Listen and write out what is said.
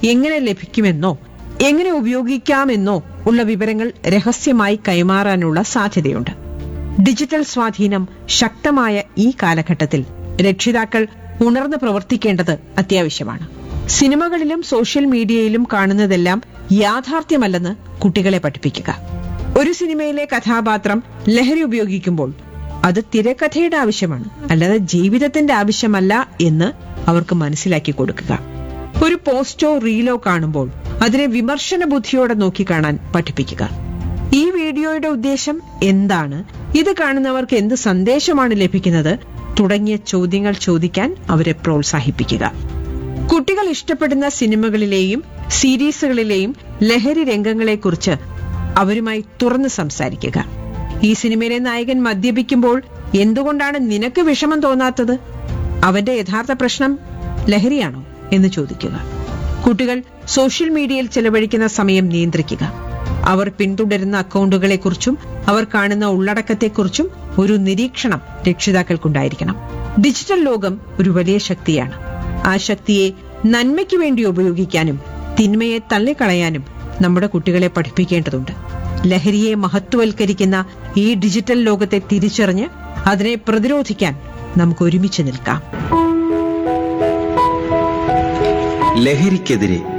എങ്ങനെ ലഭിക്കുമെന്നോ എങ്ങനെ ഉപയോഗിക്കാമെന്നോ ഉള്ള വിവരങ്ങൾ രഹസ്യമായി കൈമാറാനുള്ള സാധ്യതയുണ്ട് ഡിജിറ്റൽ സ്വാധീനം ശക്തമായ ഈ കാലഘട്ടത്തിൽ രക്ഷിതാക്കൾ ഉണർന്ന് പ്രവർത്തിക്കേണ്ടത് അത്യാവശ്യമാണ് സിനിമകളിലും സോഷ്യൽ മീഡിയയിലും കാണുന്നതെല്ലാം യാഥാർത്ഥ്യമല്ലെന്ന് കുട്ടികളെ പഠിപ്പിക്കുക ഒരു സിനിമയിലെ കഥാപാത്രം ലഹരി ഉപയോഗിക്കുമ്പോൾ അത് തിരക്കഥയുടെ ആവശ്യമാണ് അല്ലാതെ ജീവിതത്തിന്റെ ആവശ്യമല്ല എന്ന് അവർക്ക് മനസ്സിലാക്കി കൊടുക്കുക ഒരു പോസ്റ്റോ റീലോ കാണുമ്പോൾ അതിനെ വിമർശന ബുദ്ധിയോടെ നോക്കിക്കാണാൻ പഠിപ്പിക്കുക ഈ വീഡിയോയുടെ ഉദ്ദേശം എന്താണ് ഇത് കാണുന്നവർക്ക് എന്ത് സന്ദേശമാണ് ലഭിക്കുന്നത് തുടങ്ങിയ ചോദ്യങ്ങൾ ചോദിക്കാൻ അവരെ പ്രോത്സാഹിപ്പിക്കുക കുട്ടികൾ ഇഷ്ടപ്പെടുന്ന സിനിമകളിലെയും സീരീസുകളിലെയും ലഹരി രംഗങ്ങളെക്കുറിച്ച് അവരുമായി തുറന്ന് സംസാരിക്കുക ഈ സിനിമയിലെ നായകൻ മദ്യപിക്കുമ്പോൾ എന്തുകൊണ്ടാണ് നിനക്ക് വിഷമം തോന്നാത്തത് അവന്റെ യഥാർത്ഥ പ്രശ്നം ലഹരിയാണോ എന്ന് ചോദിക്കുക കുട്ടികൾ സോഷ്യൽ മീഡിയയിൽ ചെലവഴിക്കുന്ന സമയം നിയന്ത്രിക്കുക അവർ പിന്തുടരുന്ന അക്കൗണ്ടുകളെക്കുറിച്ചും അവർ കാണുന്ന ഉള്ളടക്കത്തെക്കുറിച്ചും ഒരു നിരീക്ഷണം രക്ഷിതാക്കൾക്കുണ്ടായിരിക്കണം ഡിജിറ്റൽ ലോകം ഒരു വലിയ ശക്തിയാണ് ആ ശക്തിയെ നന്മയ്ക്ക് വേണ്ടി ഉപയോഗിക്കാനും തിന്മയെ തള്ളിക്കളയാനും നമ്മുടെ കുട്ടികളെ പഠിപ്പിക്കേണ്ടതുണ്ട് ലഹരിയെ മഹത്വവൽക്കരിക്കുന്ന ഈ ഡിജിറ്റൽ ലോകത്തെ തിരിച്ചറിഞ്ഞ് അതിനെ പ്രതിരോധിക്കാൻ നമുക്ക് ഒരുമിച്ച് നിൽക്കാം ലഹരിക്കെതിരെ